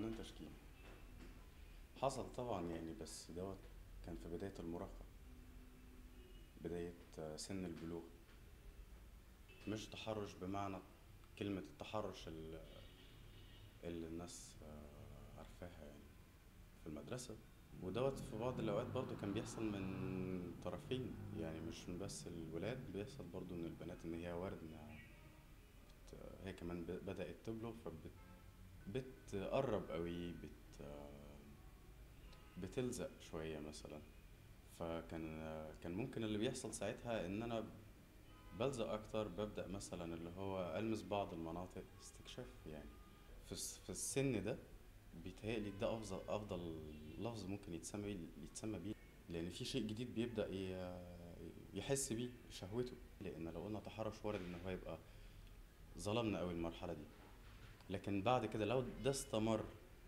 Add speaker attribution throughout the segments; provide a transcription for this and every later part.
Speaker 1: فنان تشكيلي حصل طبعا يعني بس دوت كان في بداية المراهقة بداية آه، سن البلوغ مش تحرش بمعنى كلمة التحرش ال- اللي الناس آه، عارفاها يعني في المدرسة ودوت في بعض الأوقات برضو كان بيحصل من طرفين يعني مش من بس الولاد بيحصل برضو من البنات إن هي وارد إنها بت- هي كمان ب- بدأت تبلغ فبت بتقرب قوي بت بتلزق شوية مثلا فكان كان ممكن اللي بيحصل ساعتها ان انا بلزق اكتر ببدأ مثلا اللي هو المس بعض المناطق استكشاف يعني في الس- في السن ده بيتهيألي ده افضل افضل لفظ ممكن يتسمى يتسمى بيه لان في شيء جديد بيبدأ ي- يحس بيه شهوته لان لو قلنا تحرش وارد ان هو يبقى ظلمنا قوي المرحلة دي لكن بعد كده لو ده استمر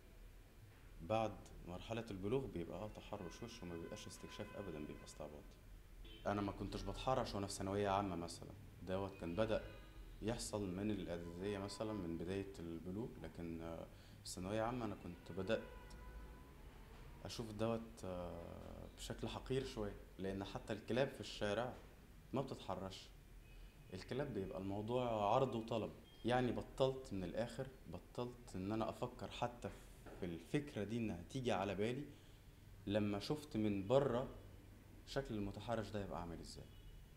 Speaker 1: بعد مرحلة البلوغ بيبقى اه تحرش وش وما بيبقاش استكشاف ابدا بيبقى استعباط انا ما كنتش بتحرش وانا في ثانوية عامة مثلا دوت كان بدأ يحصل من الإعدادية مثلا من بداية البلوغ لكن آه، في الثانوية عامة أنا كنت بدأت أشوف دوت آه، بشكل حقير شوية لأن حتى الكلاب في الشارع ما بتتحرش الكلاب بيبقى الموضوع عرض وطلب يعني بطلت من الآخر بطلت إن أنا أفكر حتى في الفكرة دي إنها تيجي على بالي لما شفت من بره شكل المتحرش ده يبقى عامل إزاي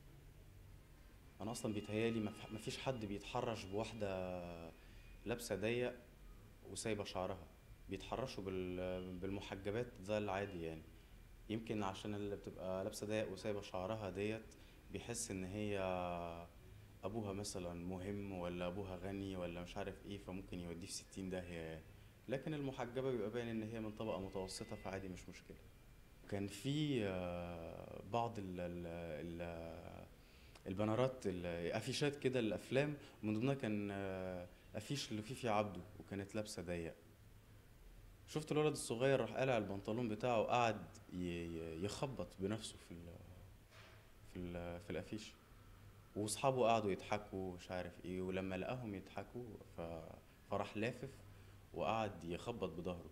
Speaker 1: انا اصلا بيتهيالي مف- مفيش حد بيتحرش بواحده لابسه ضيق وسايبه شعرها بيتحرشوا بال- بالمحجبات ده العادي يعني يمكن عشان اللي بتبقى لابسه ضيق وسايبه شعرها ديت بيحس ان هي ابوها مثلا مهم ولا ابوها غني ولا مش عارف ايه فممكن يوديه في ستين داهية لكن المحجبة بيبقى باين ان هي من طبقة متوسطة فعادي مش مشكلة كان في آه، بعض ال ال ال البنرات الافيشات كده الافلام من ضمنها كان آه، افيش لفيفي عبده وكانت لابسه ضيق شفت الولد الصغير راح قالع البنطلون بتاعه وقعد ي- ي- يخبط بنفسه في ال في ال في الافيش واصحابه قعدوا يضحكوا مش عارف ايه ولما لقاهم يضحكوا ف... فراح لافف وقعد يخبط بظهره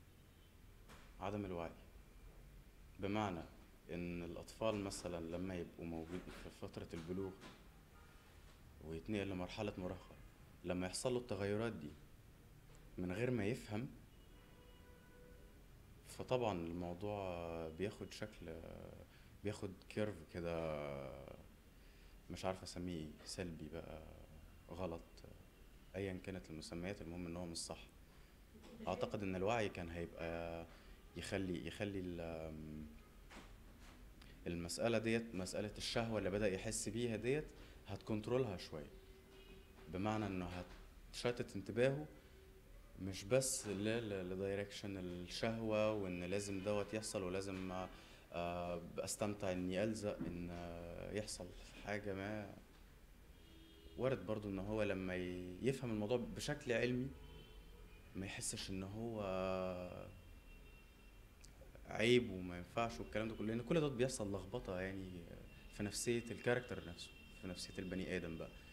Speaker 1: عدم الوعي بمعنى ان الاطفال مثلا لما يبقوا موجودين في فترة البلوغ ويتنقل لمرحلة مراهقة لما يحصل له التغيرات دي من غير ما يفهم فطبعا الموضوع بياخد شكل بياخد كيرف كده مش عارف اسميه ايه سلبي بقى غلط ايا كانت المسميات المهم ان هو مش صح اعتقد ان الوعي كان هيبقى يخلي يخلي ال- المسألة ديت مسألة الشهوة اللي بدأ يحس بيها ديت هتكنترولها شوية بمعنى انه هتشتت انتباهه مش بس ل- لدايركشن الشهوة وان لازم دوت يحصل ولازم آه، آه، استمتع اني الزق ان آه، يحصل حاجة ما وارد برضو ان هو لما ي- يفهم الموضوع بشكل علمي ما يحسش ان هو عيب وما ينفعش والكلام ده كله لان كل ده بيحصل لخبطه يعني في نفسيه الكاركتر نفسه في نفسيه البني ادم بقى